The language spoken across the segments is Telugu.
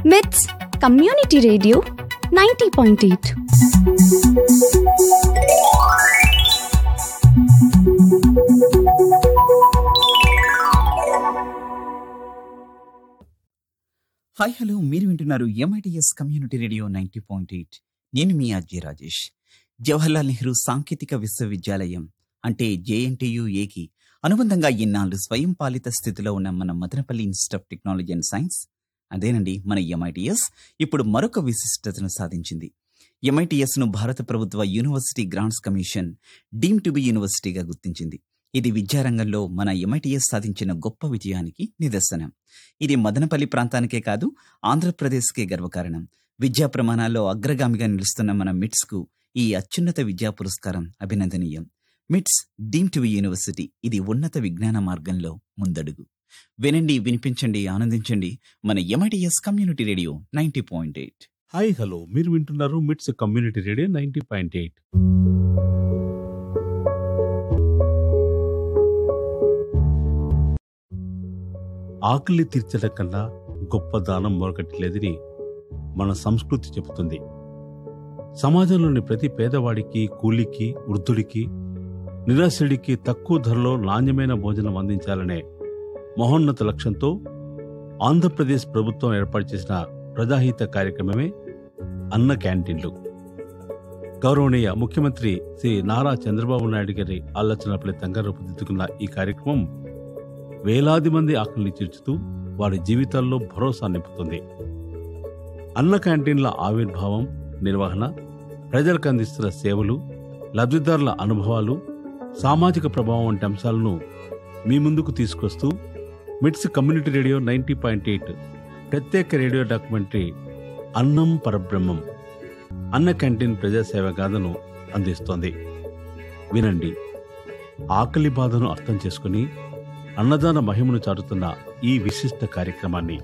with community radio ninety point eight hi hello మీరు వింటున్నారు MITS community radio ninety point eight నేను మీ అజయ్ రాజేష్ జవహర్లాల్ నెహ్రూ సాంకేతిక విశ్వవిద్యాలయం అంటే జేఎన్టీయు ఏకి అనుబంధంగా ఇన్నాళ్ళు స్వయం పాలిత స్థితిలో ఉన్న మన Madanapalle Institute of Technology and Science అదేనండి మన ఎంఐటిఎస్ ఇప్పుడు మరొక విశిష్టతను సాధించింది ఎంఐటిఎస్ ను భారత ప్రభుత్వ University Grants Commission deem to be యూనివర్సిటీగా గుర్తించింది ఇది విద్యారంగంలో మన ఎంఐటిఎస్ సాధించిన గొప్ప విజయానికి నిదర్శనం ఇది మదనపల్లి ప్రాంతానికే కాదు ఆంధ్రప్రదేశ్కే గర్వకారణం విద్యా ప్రమాణాల్లో అగ్రగామిగా నిలుస్తున్న మన మిట్స్ కు ఈ అత్యున్నత విద్యా పురస్కారం అభినందనీయం మిట్స్ డీమ్ టు యూనివర్సిటీ ఇది ఉన్నత విజ్ఞాన మార్గంలో ముందడుగు వినండి వినిపించండి ఆనందించండి మన MITS community radio ninety point eight hi hello మీరు వింటున్నారు MITS community radio ninety point eight ఆకలి తీర్చడం కన్నా గొప్ప దానం మరొకటి లేదని మన సంస్కృతి చెబుతుంది సమాజంలోని ప్రతి పేదవాడికి కూలికి వృద్ధుడికి నిరాశ్రుడికి తక్కువ ధరలో నాణ్యమైన భోజనం అందించాలనే మహోన్నత లక్ష్యంతో ఆంధ్రప్రదేశ్ ప్రభుత్వం ఏర్పాటు చేసిన ప్రజాహిత కార్యక్రమమే అన్న క్యాంటీన్లు గౌరవనీయ ముఖ్యమంత్రి శ్రీ నారా చంద్రబాబు నాయుడు గారి ఆలోచన ఫలితంగా రూపుదిద్దుకున్న ఈ కార్యక్రమం వేలాది మంది ఆకలిని తీర్చుతూ వారి జీవితాల్లో భరోసా నింపుతుంది అన్న క్యాంటీన్ల ఆవిర్భావం నిర్వహణ ప్రజలకు అందిస్తున్న సేవలు లబ్ధిదారుల అనుభవాలు సామాజిక ప్రభావం వంటి అంశాలను మీ ముందుకు తీసుకొస్తూ MITS community radio ninety point eight ప్రత్యేక రేడియో డాక్యుమెంటరీ అన్నం పరబ్రహ్మం అన్న క్యాంటీన్ ప్రజాసేవ గాథను అందిస్తోంది వినండి ఆకలి బాధను అర్థం చేసుకుని అన్నదాన మహిమను చాటుతున్న ఈ విశిష్ట కార్యక్రమాన్ని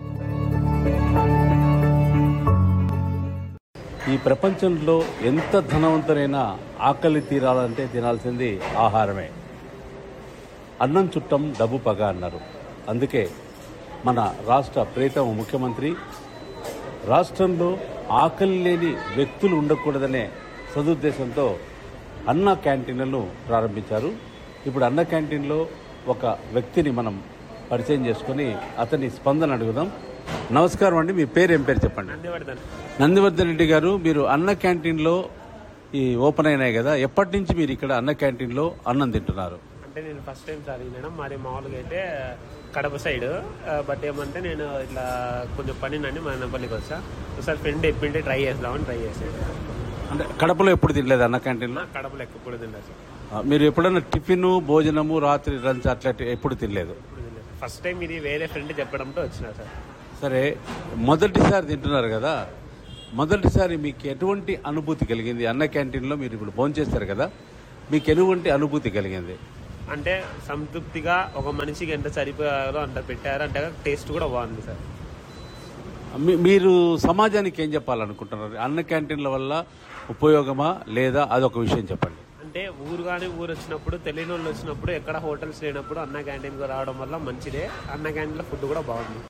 ఈ ప్రపంచంలో ఎంత ధనవంతులైనా ఆకలి తీరాలంటే తినాల్సింది ఆహారమే అన్నం చుట్టం డబ్బు పగ అన్నారు అందుకే మన రాష్ట్ర ప్రీతమ ముఖ్యమంత్రి రాష్ట్రంలో ఆకలి లేని వ్యక్తులు ఉండకూడదనే సదుద్దేశంతో అన్న క్యాంటీన్లను ప్రారంభించారు ఇప్పుడు అన్న క్యాంటీన్లో ఒక వ్యక్తిని మనం పరిచయం చేసుకొని అతని స్పందన అడుగుదాం నమస్కారం అండి మీ పేరు ఏం పేరు చెప్పండి నందివర్ధన్ నందివర్ధన్ రెడ్డి గారు మీరు అన్న క్యాంటీన్లో ఈ ఓపెన్ అయినాయి కదా ఎప్పటి నుంచి మీరు ఇక్కడ అన్న క్యాంటీన్లో అన్నం తింటున్నారు అంటే నేను ఫస్ట్ టైం సార్ వినడం మాది మామూలుగా అయితే కడప సైడ్ బట్ ఏమంటే నేను ఇట్లా కొంచెం పని నన్ను మా నప్పల్లికి వచ్చా ఒకసారి ఫ్రెండ్ చెప్పింటే ట్రై చేద్దామని ట్రై చేసాను అంటే కడపలో ఎప్పుడు తినలేదు అన్న క్యాంటీన్లో కడపలో ఎక్కువ కూడా తిన్నా సార్ ఆ, మీరు ఎప్పుడైనా టిఫిన్ భోజనము రాత్రి లంచ్ అట్లా ఎప్పుడు తినలేదు ఫస్ట్ టైం ఇది వేరే ఫ్రెండ్ చెప్పడంతో వచ్చిన సార్ సరే మొదటిసారి తింటున్నారు కదా మొదటిసారి మీకు ఎటువంటి అనుభూతి కలిగింది అన్న క్యాంటీన్లో మీరు ఇప్పుడు భోజనం చేస్తారు కదా మీకు ఎటువంటి అనుభూతి కలిగింది అంటే సంతృప్తిగా ఒక మనిషికి ఎంత సరిపోయారో అంత పెట్టారు అంటే టేస్ట్ కూడా బాగుంది సార్ మీ- మీరు సమాజానికి ఏం చెప్పాలనుకుంటున్నారు అన్న క్యాంటీన్ల వల్ల ఉపయోగమా లేదా అదొక విషయం చెప్పండి అంటే ఊరు కానీ ఊరు వచ్చినప్పుడు తెలియని వాళ్ళు వచ్చినప్పుడు ఎక్కడ హోటల్స్ లేనప్పుడు అన్న క్యాంటీన్కి రావడం వల్ల మంచిదే అన్న క్యాంటీన్లో ఫుడ్ కూడా బాగుంది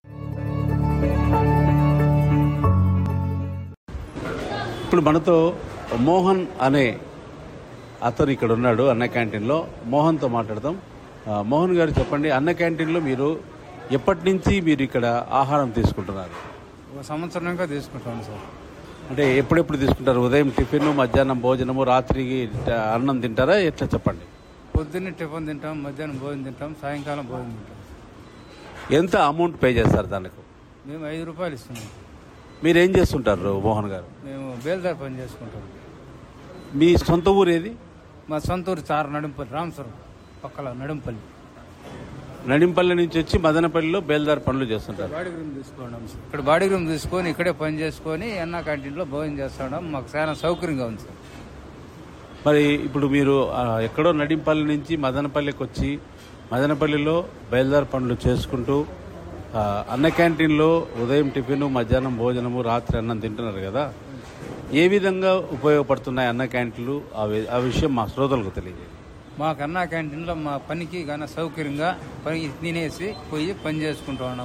ఇప్పుడు మనతో మోహన్ అనే అతను ఇక్కడ ఉన్నాడు అన్న క్యాంటీన్లో మోహన్తో మాట్లాడదాం ఆ, మోహన్ గారు చెప్పండి అన్న క్యాంటీన్లో మీరు ఎప్పటి నుంచి మీరు ఇక్కడ ఆహారం తీసుకుంటున్నారు ఒక సంవత్సరంగా తీసుకుంటాను సార్ అంటే ఎప్పుడెప్పుడు తీసుకుంటారు ఉదయం టిఫిన్ మధ్యాహ్నం భోజనము రాత్రికి ట- అన్నం తింటారా ఎట్లా చెప్పండి పొద్దున్నే టిఫిన్ తింటాం మధ్యాహ్నం భోజనం తింటాం సాయంకాలం భోజనం తింటాం ఎంత అమౌంట్ పే చేస్తారు దానికి మేము ఐదు రూపాయలు ఇస్తున్నాం మీరు ఏం చేస్తుంటారు మోహన్ గారు మేము బేల్దార్ పని చేసుకుంటాం మీ సొంత ఊరు ఏది మా సొంత ఊరు చార నడింపల్లి రామపురం పక్కల నడింపల్లి నడింపల్లి నుంచి వచ్చి మదనపల్లిలో బేల్దారి పనులు చేస్తుంటారు బాడీ రూమ్ తీసుకున్నాం సార్ ఇక్కడ బాడీ రూమ్ తీసుకొని ఇక్కడే పని చేసుకొని ఎన్న క్యాంటీన్లో భోజనం చేస్తాం మాకు చాలా సౌకర్యంగా ఉంది సార్ మరి ఇప్పుడు మీరు ఆ, ఎక్కడో నడింపల్లి నుంచి మదనపల్లికి వచ్చి మదనపల్లిలో బయలుదేరి పనులు చేసుకుంటూ ఆ, అన్న క్యాంటీన్లో ఉదయం టిఫిన్ మధ్యాహ్నం భోజనము రాత్రి అన్నం తింటున్నారు కదా ఏ విధంగా ఉపయోగపడుతున్నాయి అన్న క్యాంటీన్లు ఆ వి- ఆ విషయం మా శ్రోతలకు తెలియజేయండి మాకు అన్న క్యాంటీన్లో మా పనికి గాన సౌకర్యంగా పని తినేసి పోయి పని చేసుకుంటూ ఉన్నాము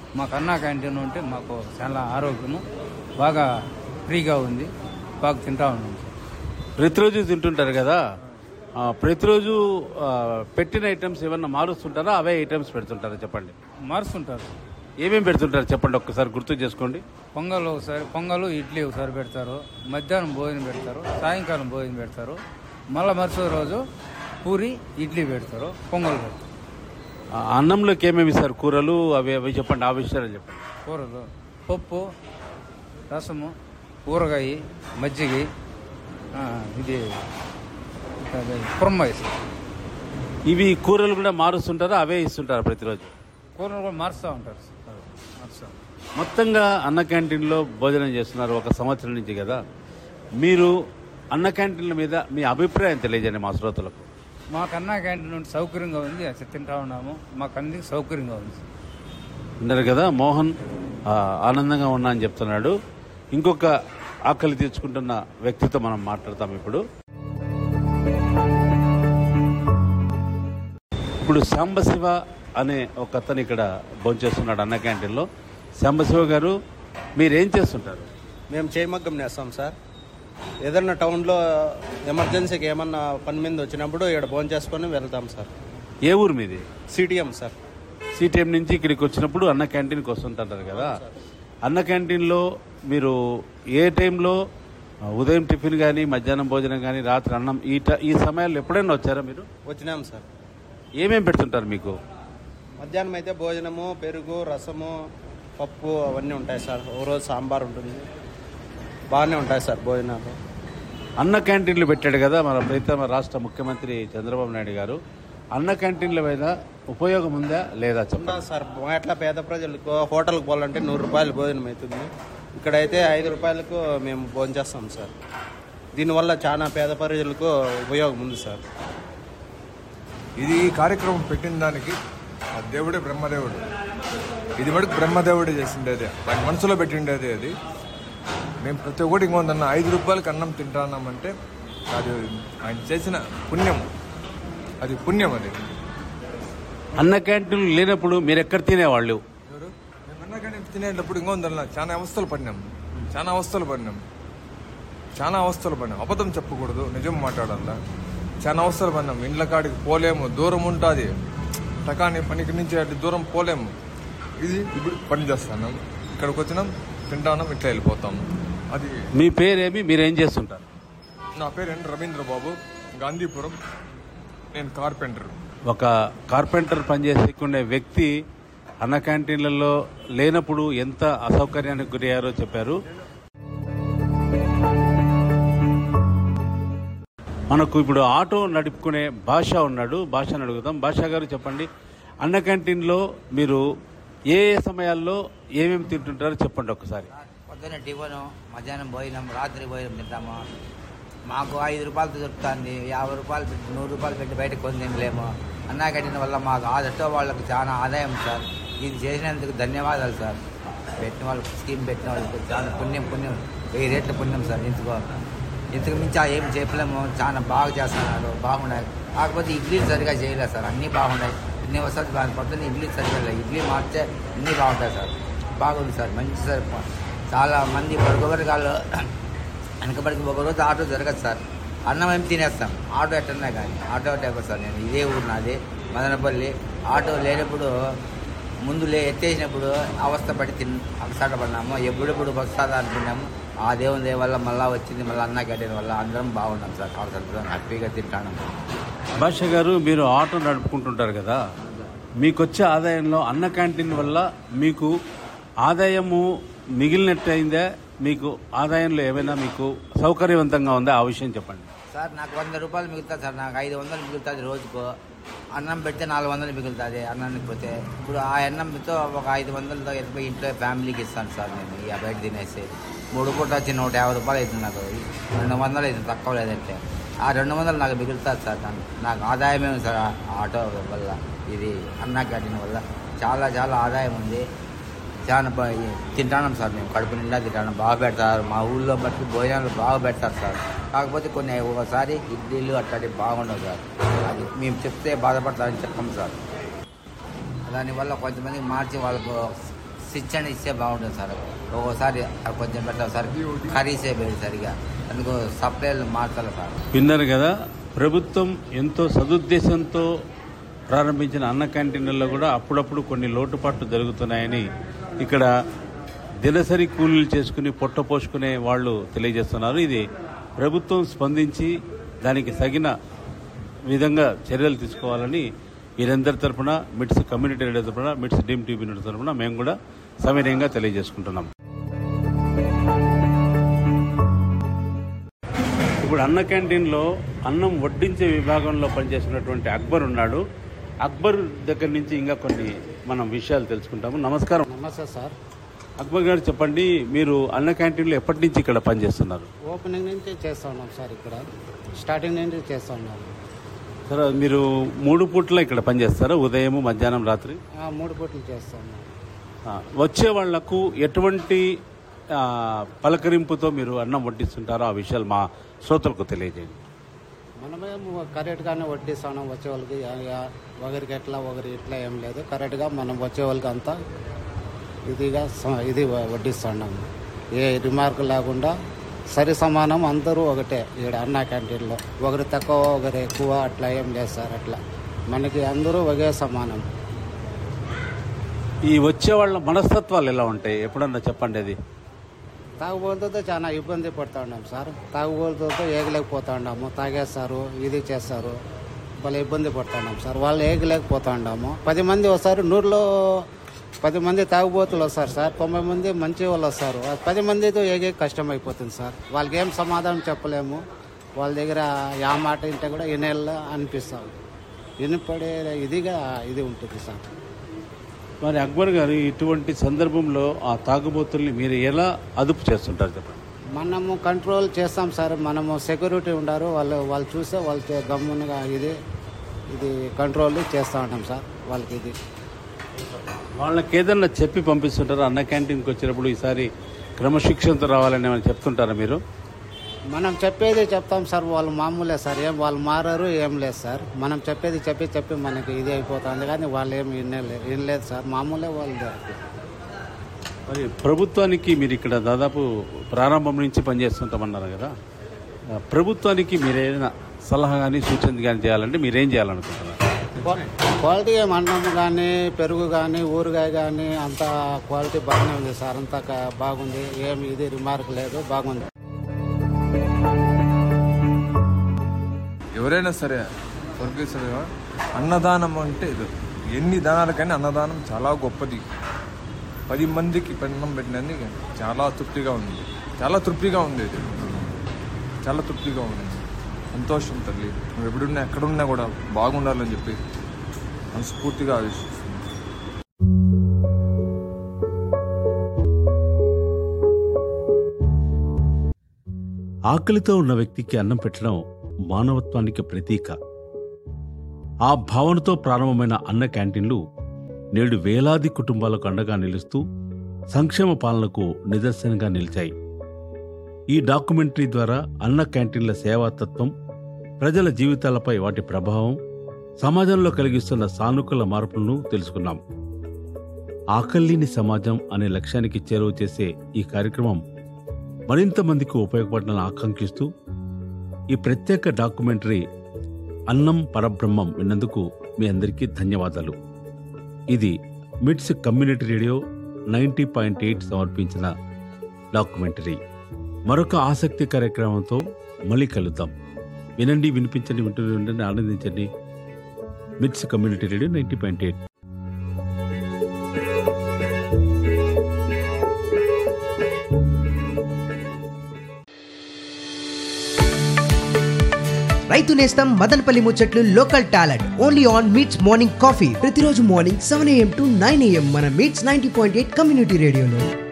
మాకు అన్నా క్యాంటీన్ ఉంటే మాకు చాలా ఆరోగ్యము బాగా ఫ్రీగా ఉంది బాగా తింటా ఉన్నాం సార్ ప్రతిరోజు తింటుంటారు కదా ఆ, ప్రతిరోజు ఆ, పెట్టిన ఐటమ్స్ ఏమన్నా మారుస్తుంటారా అవే ఐటమ్స్ పెడుతుంటారా చెప్పండి మారుస్తుంటారు ఏమేమి పెడుతుంటారు చెప్పండి ఒక్కసారి గుర్తు చేసుకోండి పొంగల్ ఒకసారి పొంగలు ఇడ్లీ ఒకసారి పెడతారు మధ్యాహ్నం భోజనం పెడతారు సాయంకాలం భోజనం పెడతారు మళ్ళీ మరుసటి రోజు పూరి ఇడ్లీ పెడతారు పొంగల్ పెడతారు ఆ, అన్నంలోకి ఏమేమి ఇస్తారు కూరలు అవి అవి చెప్పండి ఆ విషయాలు చెప్పండి కూరలు పప్పు రసము ఊరగాయ మజ్జిగ ఆ, ఇది అదే కుర్మ ఇస్తారు ఇవి కూరలు కూడా మారుస్తుంటారా అవే ఇస్తుంటారా ప్రతిరోజు కూరలు కూడా మారుస్తూ ఉంటారు సార్ మారుస్తూ మొత్తంగా అన్న క్యాంటీన్లో భోజనం చేస్తున్నారు ఒక సంవత్సరం నుంచి కదా మీరు అన్న క్యాంటీన్ల మీద మీ అభిప్రాయం తెలియజేయండి మా శ్రోతలకు మాకు అన్నా క్యాంటీన్ ఉంటే సౌకర్యంగా ఉంది అది తింటా ఉన్నాము మాకు అన్ని సౌకర్యంగా ఉంది విన్నారు కదా మోహన్ ఆ, ఆనందంగా ఉన్నా అని చెప్తున్నాడు ఇంకొక ఆకలి తీర్చుకుంటున్న వ్యక్తితో మనం మాట్లాడతాం ఇప్పుడు ఇప్పుడు సాంబశివ అనే ఒక అతను ఇక్కడ భోంచేస్తున్నాడు అన్న క్యాంటీన్లో సాంబశివ గారు మీరేం చేస్తుంటారు మేము చేయమగ్గం నేస్తాం సార్ ఏదన్నా టౌన్లో ఎమర్జెన్సీకి ఏమన్నా పని మీద వచ్చినప్పుడు ఇక్కడ భోజనం చేసుకొని వెళ్తాం సార్ ఏ ఊరు మీది సిటిఎం సార్ సిటిఎం నుంచి ఇక్కడికి వచ్చినప్పుడు అన్న క్యాంటీన్కి వస్తుంటారు కదా అన్న క్యాంటీన్లో మీరు ఏ టైంలో ఆ, ఉదయం టిఫిన్ కానీ మధ్యాహ్నం భోజనం కానీ రాత్రి అన్నం ఈ ట- ఈ సమయాల్లో ఎప్పుడైనా వచ్చారా మీరు వచ్చినాం సార్ ఏమేమి పెడుతుంటారు మీకు మధ్యాహ్నం అయితే భోజనము పెరుగు రసము పప్పు అవన్నీ ఉంటాయి సార్ ఓ రోజు సాంబార్ ఉంటుంది బాగానే ఉంటాయి సార్ భోజనాలు అన్న క్యాంటీన్లు పెట్టాడు కదా మన ప్రీతమ రాష్ట్ర ముఖ్యమంత్రి చంద్రబాబు నాయుడు గారు అన్న క్యాంటీన్ల మీద ఉపయోగం ఉందా లేదా ఉందా చెప్పండి సార్ మా ఎట్లా పేద ప్రజలకు హోటల్కి పోవాలంటే నూరు రూపాయలు భోజనం అవుతుంది ఇక్కడైతే ఐదు రూపాయలకు మేము భోజనం చేస్తాం సార్ దీనివల్ల చాలా పేద ప్రజలకు ఉపయోగం ఉంది సార్ ఇది ఈ కార్యక్రమం పెట్టిన దానికి ఆ దేవుడే బ్రహ్మదేవుడు ఇది మటుకు బ్రహ్మదేవుడే చేసిండేది ఆయన మనసులో పెట్టిండేది అది మేము ప్రతి ఒక్కటి ఇంకొందన్న ఐదు రూపాయలకి అన్నం తింటాన్నామంటే అది ఆయన చేసిన పుణ్యం అది పుణ్యం అది అన్న క్యాంటీన్లు లేనప్పుడు మీరు ఎక్కడ తినేవాళ్ళు ఎవరు మేము అన్నగానే తినేటప్పుడు ఇంకొందన్న చాలా అవస్థలు పడినాం చాలా అవస్థలు పడినాం చాలా అవస్థలు పడినాం అబద్ధం చెప్పకూడదు నిజం మాట్లాడాలా చాలా అవస్థలు పడినాం ఇండ్ల కాడికి పోలేము దూరం ఉంటుంది టకాని పనికి నుంచి అటు దూరం పోలేము ఇది ఇప్పుడు పని చేస్తున్నాం ఇక్కడికి వచ్చినాం తింటానం ఇట్లా వెళ్ళిపోతాం అది మీ పేరేమి మీరేం చేస్తుంటారు నా పేరు ఎన్ రవీంద్ర బాబు గాంధీపురం నేను కార్పెంటర్ ఒక కార్పెంటర్ పనిచేసుకునే వ్యక్తి అన్న క్యాంటీన్లలో లేనప్పుడు ఎంత అసౌకర్యానికి గురయ్యారో చెప్పారు మనకు ఇప్పుడు ఆటో నడుపుకునే భాష ఉన్నాడు భాషను అడుగుదాం భాష గారు చెప్పండి అన్న క్యాంటీన్లో మీరు ఏ ఏ సమయాల్లో ఏమేమి తింటుంటారో చెప్పండి ఒకసారి పొద్దున్న టిఫను మధ్యాహ్నం భోజనం రాత్రి భోజనం తింటాము మాకు ఐదు రూపాయలతో దొరుకుతుంది యాభై రూపాయలు పెట్టి నూరు రూపాయలు పెట్టి బయట కొని తినలేము అన్నా కట్టిన వల్ల మాకు ఆదటో వాళ్ళకు చాలా ఆదాయం సార్ ఇది చేసినందుకు ధన్యవాదాలు సార్ పెట్టిన వాళ్ళకి స్కీమ్ పెట్టిన వాళ్ళకి చాలా పుణ్యం పుణ్యం వెయ్యి రేట్ల పుణ్యం సార్ ఇందుకో ఇంతకు మించి ఆ ఏం చెప్పలేము చాలా బాగా చేస్తున్నారు బాగున్నాయి కాకపోతే ఇడ్లీలు సరిగా చేయలేదు సార్ అన్నీ బాగున్నాయి ఇన్ని వస్తుంది దాని పొద్దున్న ఇడ్లీ సరిగా లేదు ఇడ్లీ మార్చే అన్నీ బాగుంటాయి సార్ బాగుంది సార్ మంచి సార్ చాలా మంది పడుకోబరికాళ్ళు వెనకబడికి ఒక రోజు ఆటో జరగదు సార్ అన్నం ఏం తినేస్తాం ఆటో ఎట్టన్నా కానీ ఆటో డ్రైవర్ సార్ నేను ఇదే ఊరు నాది మదనపల్లి ఆటో లేనప్పుడు ముందు లే ఎత్తేసినప్పుడు అవస్థ పడి తిన్ అవసర పడినాము ఎప్పుడెప్పుడు వస్తుందా అనుకున్నాము ఆ దేవుని దయ వల్ల మళ్ళీ వచ్చింది మళ్ళీ అన్న కట్టిన వల్ల అందరం బాగున్నాం సార్ అవసరం హ్యాపీగా తింటాను భాష గారు మీరు ఆటో నడుపుకుంటుంటారు కదా మీకు వచ్చే ఆదాయంలో అన్న క్యాంటీన్ వల్ల మీకు ఆదాయము మిగిలినట్టయిందా మీకు ఆదాయంలో ఏమైనా మీకు సౌకర్యవంతంగా ఉందా ఆ విషయం చెప్పండి సార్ నాకు వంద రూపాయలు మిగులుతుంది సార్ నాకు ఐదు వందలు మిగులుతుంది రోజుకు అన్నం పెడితే నాలుగు వందలు మిగులుతుంది అన్నానికి పోతే ఇప్పుడు ఆ అన్నంతో ఒక ఐదు వందలతో ఎనభై ఇంట్లో ఫ్యామిలీకి ఇస్తాను సార్ నేను ఇక బయట తినేసి మూడు పూట వచ్చి నూట యాభై రూపాయలు అవుతుంది నాకు రెండు వందలు అవుతుంది తక్కువ లేదంటే ఆ రెండు వందలు నాకు మిగులుతుంది సార్ నాకు నాకు ఆదాయమే ఉంది సార్ ఆ ఆటో వల్ల ఇది అన్నా క్యాంటీన్ వల్ల చాలా చాలా ఆదాయం ఉంది చాలా బాగా తింటాం సార్ మేము కడుపు నిండా తింటాం బాగా పెడతారు మా ఊళ్ళో బట్టి భోజనాలు బాగా పెడతారు సార్ కాకపోతే కొన్ని ఒకసారి ఇడ్లీలు అట్లాంటివి బాగుండవు సార్ అది మేము చెప్తే బాధపడతారని చెప్పం సార్ దానివల్ల కొంతమందికి మార్చి వాళ్ళకు శిక్షణ ఇస్తే బాగుంటుంది సార్ ఒక్కోసారి కొంచెం పెట్టాలి సార్ కర్రీసే పెట్టి సరిగా అందుకు సప్లైలు మార్చాలి సార్ విన్నారు కదా ప్రభుత్వం ఎంతో సదుద్దేశంతో ప్రారంభించిన అన్న క్యాంటీన్లలో కూడా అప్పుడప్పుడు కొన్ని లోటుపాట్లు జరుగుతున్నాయని ఇక్కడ దినసరి కూలీలు చేసుకుని పొట్ట పోసుకునే వాళ్ళు తెలియజేస్తున్నారు ఇది ప్రభుత్వం స్పందించి దానికి తగిన విధంగా చర్యలు తీసుకోవాలని వీరందరి తరపున మిట్స్ కమ్యూనిటీ రేడియో తరపున మిట్స్ డీమ్ టీవీ తరపున మేము కూడా సవినయంగా తెలియజేసుకుంటున్నాం ఇప్పుడు అన్న క్యాంటీన్లో అన్నం వడ్డించే విభాగంలో పనిచేస్తున్నటువంటి అక్బర్ ఉన్నాడు అక్బర్ దగ్గర నుంచి ఇంకా కొన్ని మనం విషయాలు తెలుసుకుంటాము నమస్కారం నమస్తే సార్ అక్బర్ గారు చెప్పండి మీరు అన్న క్యాంటీన్లో ఎప్పటి నుంచి ఇక్కడ పనిచేస్తున్నారు ఓపెనింగ్ నుంచి చేస్తా ఉన్నాం సార్ ఇక్కడ స్టార్టింగ్ నుంచి చేస్తా ఉన్నాం సరే మీరు మూడు పూట్ల ఇక్కడ పనిచేస్తారా ఉదయం మధ్యాహ్నం రాత్రి ఆ, మూడు పూటలు చేస్తా ఉన్నాం ఆ, వచ్చే వాళ్లకు ఎటువంటి ఆ, పలకరింపుతో మీరు అన్నం వడ్డిస్తుంటారో ఆ విషయాలు మా శ్రోతలకు తెలియజేయండి మనమేం కరెక్ట్గానే వడ్డిస్తాం వచ్చే వాళ్ళకి యా- యా- ఒకరికి ఎట్లా ఒకరి ఇట్లా ఏం లేదు కరెక్ట్గా మనం వచ్చే వాళ్ళకి అంతా ఇదిగా స- ఇది వ- వడ్డిస్తున్నాము ఏ రిమార్క్ లేకుండా సరి సమానం అందరూ ఒకటే ఇక్కడ అన్నా క్యాంటీన్లో ఒకరు తక్కువ ఒకరు ఎక్కువ అట్లా ఏం లేదు సార్ అట్లా మనకి అందరూ ఒకే సమానం ఈ వచ్చే వాళ్ళ మనస్తత్వాలు ఎలా ఉంటాయి ఎప్పుడన్నా చెప్పండి అది తాగుబోతులతో చాలా ఇబ్బంది పడుతూ ఉన్నాం సార్ తాగుబోతులతో ఏగలేకపోతా ఉన్నాము తాగేస్తారు ఇది చేస్తారు భలే ఇబ్బంది పడుతున్నాం సార్ వాళ్ళు ఏగలేకపోతా ఉన్నాము పది మంది వస్తారు నూరులో పది మంది తాగుబోతులు వస్తారు సార్ తొంభై మంది మంచి వాళ్ళు వస్తారు ఆ పది మందితో ఏగే కష్టం అయిపోతుంది సార్ వాళ్ళకి ఏం సమాధానం చెప్పలేము వాళ్ళ దగ్గర ఆ మాట వింటే కూడా ఇనేళ్ళ అనిపిస్తాం వినపడే ఇదిగా ఇది ఉంటుంది సార్ మరి అక్బర్ గారు ఇటువంటి సందర్భంలో ఆ తాగుబోతుల్ని మీరు ఎలా అదుపు చేస్తుంటారు చెప్పండి మనము కంట్రోల్ చేస్తాం సార్ మనము సెక్యూరిటీ ఉండారు వాళ్ళు వాళ్ళు చూస్తే వాళ్ళు చే- గమ్మునగా ఇది ఇది కంట్రోల్ చేస్తూ ఉంటాం సార్ వాళ్ళకి ఇది వాళ్ళకి ఏదన్నా చెప్పి పంపిస్తుంటారా అన్న క్యాంటీన్కి వచ్చినప్పుడు ఈసారి క్రమశిక్షణతో రావాలని ఏమైనా చెప్తుంటారా మీరు మనం చెప్పేది చెప్తాం సార్ వాళ్ళు మామూలే సార్ ఏం వాళ్ళు మారారు ఏం లేదు సార్ మనం చెప్పేది చెప్పి చెప్పి మనకి ఇది అయిపోతుంది కానీ వాళ్ళు ఏం వినలేదు వినలేదు సార్ మామూలే వాళ్ళు మరి ప్రభుత్వానికి మీరు ఇక్కడ దాదాపు ప్రారంభం నుంచి పనిచేస్తుంటామన్నారు కదా ఆ, ప్రభుత్వానికి మీరు ఏదైనా సలహా కానీ సూచన కానీ చేయాలంటే మీరేం చేయాలనుకుంటున్నారు క్వాలిటీ ఏం అన్నం కానీ పెరుగు కానీ ఊరగాయ కానీ అంత క్వాలిటీ బాగానే ఉంది సార్ అంతా క- బాగుంది ఏమి ఇది రిమార్క్ లేదు బాగుంది ఎవరైనా సరే స్వర్గేశ్వరుడు అన్నదానం అంటే ఇది ఎన్ని దానాలకైనా అన్నదానం చాలా గొప్పది పది మందికి పెన్నం పెట్టినందుకు చాలా తృప్తిగా ఉంది చాలా తృప్తిగా ఉంది ఇది చాలా తృప్తిగా ఉంది సంతోషం తల్లి నువ్వు ఎప్పుడున్నా ఎక్కడున్నా కూడా బాగుండాలని చెప్పి మనస్ఫూర్తిగా ఆలోచిస్తుంది ఆకలితో ఉన్న వ్యక్తికి అన్నం పెట్టడం మానవత్వానికి ప్రతీక ఆ భావనతో ప్రారంభమైన అన్న క్యాంటీన్లు నేడు వేలాది కుటుంబాలకు అండగా నిలుస్తూ సంక్షేమ పాలనకు నిదర్శనంగా నిలిచాయి ఈ డాక్యుమెంటరీ ద్వారా అన్న క్యాంటీన్ల సేవాతత్వం ప్రజల జీవితాలపై వాటి ప్రభావం సమాజంలో కలిగిస్తున్న సానుకూల మార్పులను తెలుసుకున్నాం ఆకలిని సమాజం అనే లక్ష్యానికి చేరువ చేసే ఈ కార్యక్రమం మరింత మందికి ఉపయోగపడాలని ఆకాంక్షిస్తూ ఈ ప్రత్యేక డాక్యుమెంటరీ అన్నం పరబ్రహ్మం విన్నందుకు మీ అందరికీ ధన్యవాదాలు ఇది MITS community radio ninety point eight సమర్పించిన డాక్యుమెంటరీ మరొక ఆసక్తి కార్యక్రమంతో మళ్ళీ కలుద్దాం వినండి వినిపించండి వింటూనే ఉండండి ఆనందించండి MITS community radio ninety point eight రైతు నేస్తం మదనపల్లి ముచ్చట్లు local talent only on MITS morning coffee ప్రతిరోజు morning seven AM to nine AM మన MITS ninety point eight community రేడియోలో